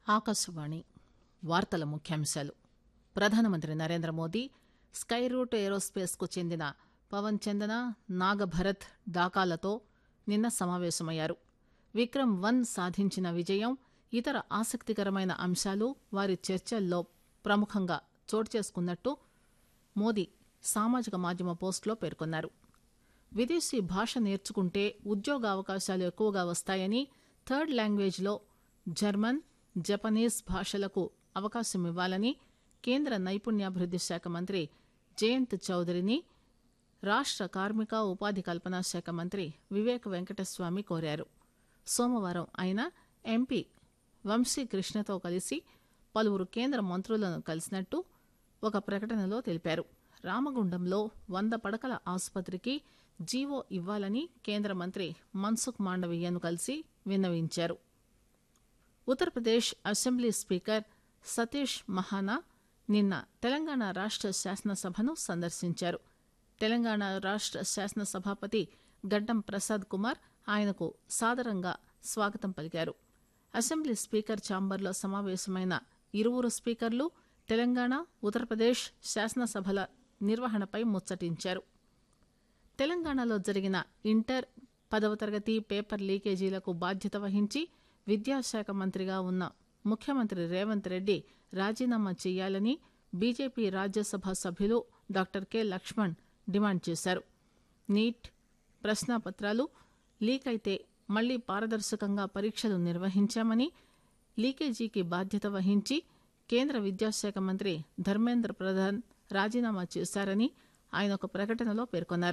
ఆకాశవాణి వార్తల ముఖ్యాంశాలు ప్రధానమంత్రి Narendra Modi Skyroot aerospace కు చెందిన పవన్ చందన నాగభరత్ డాకాలతో నిన్న సమావేశమయ్యారు విక్రమ్ వన్ సాధించిన విజయం ఇతర ఆసక్తికరమైన అంశాలు వారి చర్చల్లో ప్రముఖంగా చోటు చేసుకున్నట్టు మోదీ సామాజిక మాధ్యమ పోస్టులో పేర్కొన్నారు విదేశీ భాష నేర్చుకుంటే ఉద్యోగ అవకాశాలు ఎక్కువగా వస్తాయని థర్డ్ లాంగ్వేజ్లో జర్మన్ జపనీస్ భాషలకు అవకాశం ఇవ్వాలని కేంద్ర నైపుణ్యాభివృద్ది శాఖ మంత్రి జయంత్ చౌదరిని రాష్ట కార్మిక ఉపాధి కల్పనా శాఖ మంత్రి వివేక్ వెంకటస్వామి కోరారు సోమవారం ఆయన ఎంపీ వంశీ కృష్ణతో కలిసి పలువురు కేంద్ర మంత్రులను కలిసినట్టు ఒక ప్రకటనలో తెలిపారు రామగుండంలో వంద పడకల ఆసుపత్రికి జీవో ఇవ్వాలని కేంద్ర మంత్రి మన్సుఖ్ మాండవీయను కలిసి విన్నవించారు ఉత్తరప్రదేశ్ అసెంబ్లీ స్పీకర్ సతీష్ మహానా నిన్న తెలంగాణ రాష్ట శాసనసభను సందర్శించారు తెలంగాణ రాష్ట శాసనసభాపతి గడ్డం ప్రసాద్ కుమార్ ఆయనకు సాదరంగా స్వాగతం పలికారు అసెంబ్లీ స్పీకర్ ఛాంబర్లో సమావేశమైన ఇరువురు స్పీకర్లు తెలంగాణ ఉత్తరప్రదేశ్ శాసనసభల నిర్వహణపై ముచ్చటించారు తెలంగాణలో జరిగిన ఇంటర్ పదవ తరగతి పేపర్ లీకేజీలకు బాధ్యత వహించి విద్యాశాఖ మంత్రిగా ఉన్న ముఖ్యమంత్రి రేవంత్ రెడ్డి రాజీనామా చేయాలని బీజేపీ రాజ్యసభ సభ్యులు డాక్టర్ కె లక్ష్మణ్ డిమాండ్ చేశారు నీట్ ప్రశ్నాపత్రాలు లీక్ అయితే మళ్లీ పారదర్శకంగా పరీక్షలు నిర్వహించామని లీకేజీకి బాధ్యత వహించి కేంద్ర విద్యాశాఖ మంత్రి ధర్మేంద్ర ప్రధాన్ రాజీనామా చేశారని ఆయన ఒక ప్రకటనలో పేర్కొన్నారు